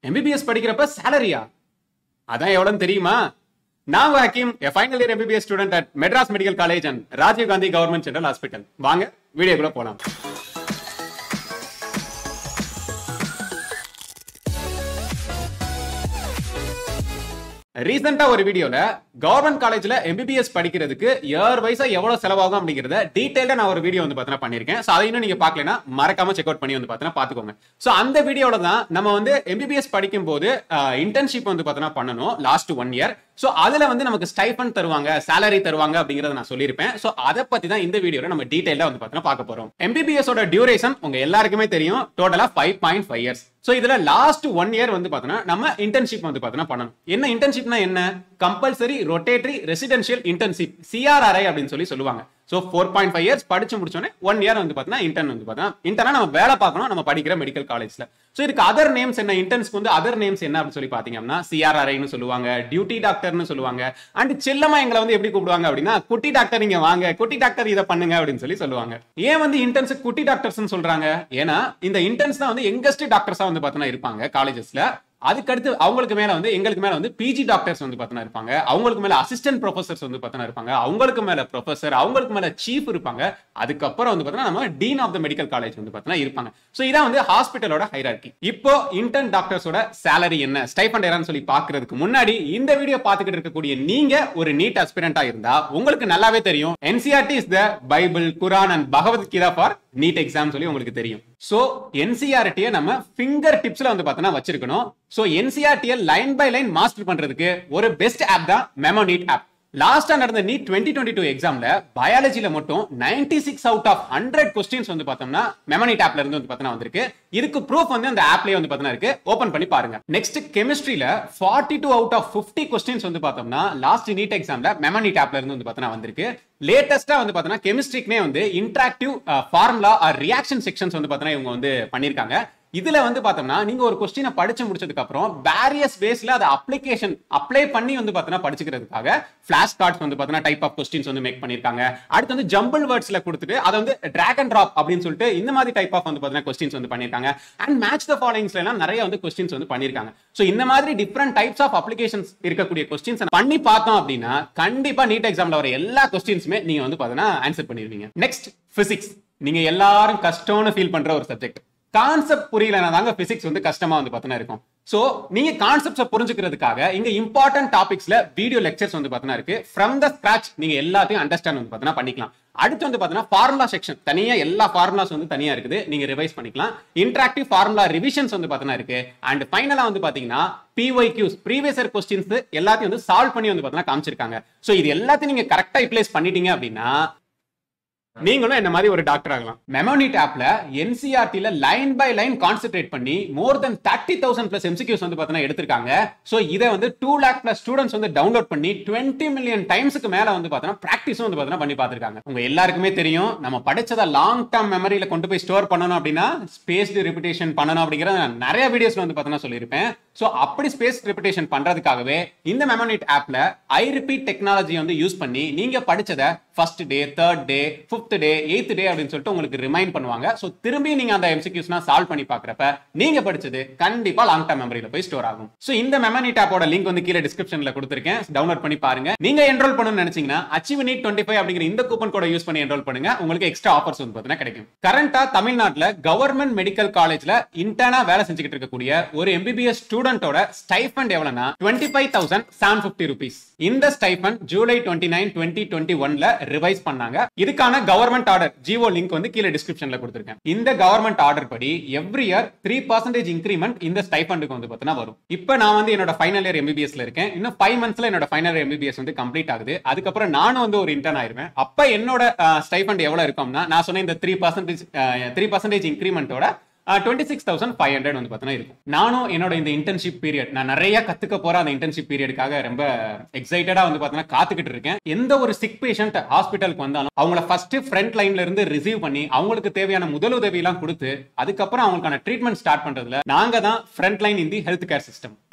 MBBS படிக்கிறப்ப சேலரியா அதான் எவ்வளவுன்னு தெரியுமா நான் உங்க Hakeem a final year MBBS student at Madras Medical College and Rajiv Gandhi Government General Hospital வாங்க வீடியோக்குள்ள போலாம் ரீசெண்டா ஒரு வீடியோல கவர்மெண்ட் காலேஜ்ல எம்பிபிஎஸ் படிக்கிறதுக்கு இயர் வைஸா எவ்வளவு செலவாகும் அப்படிங்கறத டீடைல்டா நான் ஒரு வீடியோ வந்து பார்த்தீங்கன்னா பண்ணிருக்கேன் சோ அதை இன்னும் நீங்க பார்க்கலனா மறக்காம செக் அவுட் பண்ணி வந்து பார்த்தீங்கன்னா பாத்துக்கோங்க சோ அந்த வீடியோல தான் நம்ம வந்து எம்பிபிஎஸ் படிக்கும் போது இன்டர்ன்ஷிப் வந்து பார்த்தீங்கன்னா பண்ணணும் லாஸ்ட் ஒன் இயர் சோ அதுல வந்து நமக்கு ஸ்டைஃபன் தருவாங்க salary தருவாங்க அப்படிங்கறத நான் சொல்லியிருப்பேன் சோ அதை பத்தி தான் இந்த வீடியோல நம்ம டீடைலா வந்து பார்த்தீங்கன்னா பார்க்க போறோம் எம்பிபிஎஸ் ஓட டியூரேஷன் உங்க எல்லாருக்குமே தெரியும் டோட்டலா five point five years so இதுல லாஸ்ட் ஒன் இயர் வந்து பார்த்தீங்கன்னா நம்ம இன்டர்ன்ஷிப் வந்து பார்த்தீங்கன்னா பண்ணணும் என்ன இன்டர்ன்ஷிப்னா என்ன compulsory rotatory residential internship CRRI அப்படின்னு சொல்லி சொல்லுவாங்க so four point five years படிச்சு முடிச்சோடனே ஒன் இயர் வந்து பார்த்தீங்கன்னா இன்டர்ன் வந்து பார்த்தீங்கன்னா இன்டர்னா நம்ம வேலை பார்க்கணும் நம்ம படிக்கிற மெடிக்கல் காலேஜ்ல சோ இதுக்கு அதர் நேம்ஸ் என்ன இன்டர்ன்ஸ்க்கு வந்து அதர் நேம்ஸ் என்ன அப்படின்னு சொல்லி பாத்தீங்கன்னா சிஆர்ஆர்ஐன்னு சொல்லுவாங்க டியூட்டி டாக்டர்னு சொல்லுவாங்க அண்ட் செல்லமா எங்களை வந்து எப்படி கூப்பிடுவாங்க அப்படின்னா குட்டி டாக்டர் நீங்க வாங்க குட்டி டாக்டர் இதை பண்ணுங்க அப்படின்னு சொல்லி சொல்லுவாங்க ஏன் வந்து இன்டர்ன்ஸ் குட்டி டாக்டர்ஸ் சொல்றாங்க ஏன்னா இந்த இன்டர்ன்ஸ் தான் வந்து யங்கஸ்ட் டாக்டர்ஸா வந்து பார்த்தீங்கன்னா இருப்பாங்க காலேஜஸ்ல அதுக்கடுத்து அவங்களுக்கு மேல வந்து எங்களுக்கு மேல வந்து பிஜி டாக்டர்ஸ் வந்து பார்த்தீங்கன்னா இருப்பாங்க அவங்களுக்கு மேல அசிஸ்டன்ட் ப்ரொஃபசர்ஸ் வந்து பார்த்தீங்கன்னா இருப்பாங்க அவங்களுக்கு மேல ப்ரொஃபசர் அவங்களுக்கு மேல சீஃப் இருப்பாங்க அதுக்கப்புறம் வந்து பார்த்தீங்கன்னா நம்ம dean of the medical college வந்து பார்த்தீங்கன்னா இருப்பாங்க ஸோ இதான் வந்து ஹாஸ்பிட்டலோட ஹைரார்கி இப்போ இன்டர்ன் டாக்டர்ஸோட சேலரி என்ன ஸ்டைஃபண்ட் என்னன்னு சொல்லி பாக்குறதுக்கு முன்னாடி இந்த வீடியோ பார்த்துக்கிட்டு இருக்கக்கூடிய நீங்க ஒரு நீட் அஸ்பிரண்டா இருந்தா உங்களுக்கு நல்லாவே தெரியும் NCERT is the Bible Quran and Bhagavad Gita for NEET exam சொல்லி உங்களுக்கு தெரியும் சோ என்சிஆர்டியை நம்ம ஃபிங்கர் டிப்ஸ்ல வந்து பார்த்தோன்னா வச்சிருக்கணும் சோ என்சிஆர்டியை லைன் பை லைன் மாஸ்டர் பண்றதுக்கு ஒரு பெஸ்ட் ஆப் தான் மெமோ நீட் ஆப் லாஸ்டா நடந்த நீட் டுவெண்ட்டி டுவெண்ட்டி டூ எக்ஸாம்ல பயாலஜில மட்டும் ninety six out of hundred questions வந்து பார்த்தோம்னா மெமனிட் ஆப்ல இருந்து வந்து பார்த்தோன்னா வந்திருக்கு இதுக்கு ப்ரூஃப் வந்து அந்த ஆப்லயே வந்து பார்த்தோன்னா இருக்கு ஓபன் பண்ணி பாருங்க நெக்ஸ்ட் கெமிஸ்ட்ரியில forty two out of fifty questions வந்து பார்த்தோம்னா லாஸ்ட் நீட் எக்ஸாம்ல மெமனிட் ஆப்ல இருந்து வந்து பார்த்தோன்னா வந்திருக்கு லேட்டஸ்டா வந்து பார்த்தோன்னா கெமிஸ்ட்ரிக்குனே வந்து இன்ட்ராக்டிவ் ஃபார்முலா ரியாக்ஷன் செக்ஷன்ஸ் வந்து பார்த்தோன்னா இவங்க வந்து பண்ணியிருக்காங்க இதுல வந்து பார்த்தோம்னா நீங்க ஒரு கொஸ்டினை படிச்சு முடிச்சதுக்கு அப்புறம் வேரியஸ் வேஸ்ல அதை அப்ளிகேஷன் அப்ளை பண்ணி வந்து பார்த்தோன்னா படிச்சுக்கிறதுக்காக ஃபிளாஷ் கார்ட்ஸ் வந்து பார்த்தோன்னா டைப் ஆஃப் கொஸ்டின்ஸ் வந்து மேக் பண்ணிருக்காங்க அடுத்து வந்து ஜம்பிள் வேர்ட்ஸ்ல கொடுத்துட்டு அதை வந்து டிராக் அண்ட் ட்ராப் அப்படின்னு சொல்லிட்டு இந்த மாதிரி டைப் ஆஃப் வந்து பார்த்தோன்னா கொஸ்டின்ஸ் வந்து பண்ணிருக்காங்க அண்ட் மேட்ச் த ஃபாலோயிங்ஸ்ல எல்லாம் நிறைய வந்து கொஸ்டின்ஸ் வந்து பண்ணிருக்காங்க ஸோ இந்த மாதிரி டிஃப்ரெண்ட் டைப்ஸ் ஆஃப் அப்ளிகேஷன்ஸ் இருக்கக்கூடிய கொஸ்டின்ஸ் பண்ணி பார்த்தோம் அப்படின்னா கண்டிப்பா நீட் எக்ஸாம்ல வர எல்லா கொஸ்டின்ஸுமே நீங்க வந்து பார்த்தோன்னா ஆன்சர் பண்ணிருவீங்க நெக்ஸ்ட் பிசிக்ஸ் நீங்க எல்லாரும் கஷ்டம்னு ஃபீல் பண்ற ஒரு சப்ஜெக்ட் கான்செப்ட் புரியலனா தாங்க பிசிக்ஸ் வந்து கஷ்டமா வந்து பார்த்தீங்கன்னா இருக்கும் சோ நீங்க கான்செப்ட்ஸை புரிஞ்சுக்கிறதுக்காக இங்க இம்பார்ட்டன்ட் டாபிக்ஸ்ல வீடியோ லெக்சர்ஸ் வந்து பார்த்தீங்கன்னா இருக்கு ஃப்ரம் த ஸ்கிராச் நீங்க எல்லாத்தையும் அண்டர்ஸ்டாண்ட் வந்து பார்த்தீங்கன்னா பண்ணிக்கலாம் அடுத்து வந்து பார்த்தீங்கன்னா ஃபார்முலா செக்ஷன் தனியா எல்லா ஃபார்முலாஸ் வந்து தனியா இருக்குது நீங்க ரிவைஸ் பண்ணிக்கலாம் இன்டராக்டிவ் ஃபார்முலா ரிவிஷன்ஸ் வந்து பார்த்தீங்கன்னா இருக்கு அண்ட் ஃபைனலா வந்து பாத்தீங்கன்னா P Y Qs previous year questions எல்லாத்தையும் வந்து சால்வ் பண்ணி வந்து பார்த்தீங்கன்னா காமிச்சிருக்காங்க சோ இது எல்லாத்தையும் நீங்க கரெக்டா யூட்டிலைஸ் பண்ணிட்டீங்க அப்படின்னா நீங்களும் என்ன மாதிரி ஒரு டாக்டர் ஆகலாம் மெமோனிட் ஆப்ல என்சிஆர்டில லைன் பை லைன் கான்சென்ட்ரேட் பண்ணி more than thirty thousand plus MCQs வந்து பார்த்தீங்கன்னா எடுத்திருக்காங்க ஸோ இதை வந்து டூ லேக் பிளஸ் ஸ்டூடெண்ட்ஸ் வந்து டவுன்லோட் பண்ணி டுவெண்ட்டி மில்லியன் டைம்ஸ்க்கு மேல வந்து பார்த்தீங்கன்னா ப்ராக்டிஸும் வந்து பார்த்தீங்கன்னா பண்ணி பார்த்துருக்காங்க உங்க எல்லாருக்குமே தெரியும் நம்ம படிச்சதை லாங் டேர்ம் மெமரியில கொண்டு போய் ஸ்டோர் பண்ணணும் அப்படின்னா ஸ்பேஸ்டு ரிப்பிட்டேஷன் பண்ணணும் அப்படிங்கிற நான் நிறைய வீடியோஸ்ல வந்து பார்த்தீங்கன்னா சொல்லியிருப்பேன் ஸோ அப்படி ஸ்பேஸ் ரிப்பிட்டேஷன் பண்றதுக்காகவே இந்த மெமோனிட் ஆப்ல ஐ ரிப்பீட் டெக்னாலஜி வந்து யூஸ் பண்ணி நீங்க படிச்சதை first day third day fifth day eighth day அப்படின்னு சொல்லிட்டு உங்களுக்கு ரிமைண்ட் பண்ணுவாங்க ஸோ திரும்பி நீங்க அந்த எம்சிக்யூஸ்னா சால்வ் பண்ணி பாக்குறப்ப நீங்க படிச்சது கண்டிப்பா லாங் டேர்ம் மெமரியில போய் ஸ்டோர் ஆகும் ஸோ இந்த மெமரி டேப்போட லிங்க் வந்து கீழே டிஸ்கிரிப்ஷன்ல கொடுத்துருக்கேன் டவுன்லோட் பண்ணி பாருங்க நீங்க என்ரோல் பண்ணணும்னு நினைச்சீங்கன்னா அச்சீவ் நீட் டுவெண்ட்டி ஃபைவ் அப்படிங்கிற இந்த கூப்பன் கோட யூஸ் பண்ணி என்ரோல் பண்ணுங்க உங்களுக்கு எக்ஸ்ட்ரா ஆஃபர்ஸ் வந்து பார்த்தீங்கன்னா கிடைக்கும் கரண்டா தமிழ்நாட்டில் கவர்மெண்ட் மெடிக்கல் காலேஜ்ல இன்டர்னா வேலை செஞ்சுக்கிட்டு இருக்கக்கூடிய ஒரு எம்பிபிஎஸ் ஸ்டூடெண்டோட ஸ்டைஃபண்ட் எவ்வளவுனா twenty five thousand seven fifty rupees இந்த stipend July twenty nine twenty twenty ஒன்ல ரிவைஸ் பண்ணாங்க இதுக்கான கவர்மெண்ட் ஆர்டர் ஜிஓ லிங்க் வந்து கீழே டிஸ்கிரிப்ஷன்ல கொடுத்துருக்கேன் இந்த கவர்மெண்ட் ஆர்டர் படி every year three percentage increment இந்த ஸ்டைஃபண்டுக்கு வந்து பார்த்தீங்கன்னா வரும் இப்போ நான் வந்து என்னோட ஃபைனல் இயர் எம்பிபிஎஸ்ல இருக்கேன் இன்னும் ஃபைவ் மந்த்ஸ்ல என்னோட ஃபைனல் இயர் எம்பிபிஎஸ் வந்து கம்ப்ளீட் ஆகுது அதுக்கப்புறம் நானும் வந்து ஒரு இன்டர்ன் ஆயிருவேன் அப்ப என்னோட ஸ்டைஃபண்ட் எவ்வளவு இருக்கும்னா நான் சொன்ன இந்த த்ரீ பர்சன்டேஜ் த்ரீ பர்சன்டேஜ் இன்க்ரிமெண்ட்டோட twenty six thousand five hundred வந்து பார்த்தீங்கன்னா இருக்கும் நானும் என்னோட இந்த இன்டர்ன்ஷிப் பீரியட் நான் நிறைய கத்துக்க போற அந்த இன்டர்ன்ஷிப் பீரியடுக்காக ரொம்ப எக்ஸைட்டடா வந்து பார்த்தீங்கன்னா காத்துக்கிட்டு இருக்கேன் எந்த ஒரு சிக் பேஷண்ட் ஹாஸ்பிட்டலுக்கு வந்தாலும் அவங்கள ஃபர்ஸ்ட் ஃப்ரண்ட் லைன்ல இருந்து ரிசீவ் பண்ணி அவங்களுக்கு தேவையான முதலுதவி எல்லாம் கொடுத்து அதுக்கப்புறம் அவங்களுக்கான ட்ரீட்மெண்ட் ஸ்டார்ட் பண்றதுல நாங்க தான் front line in the health care system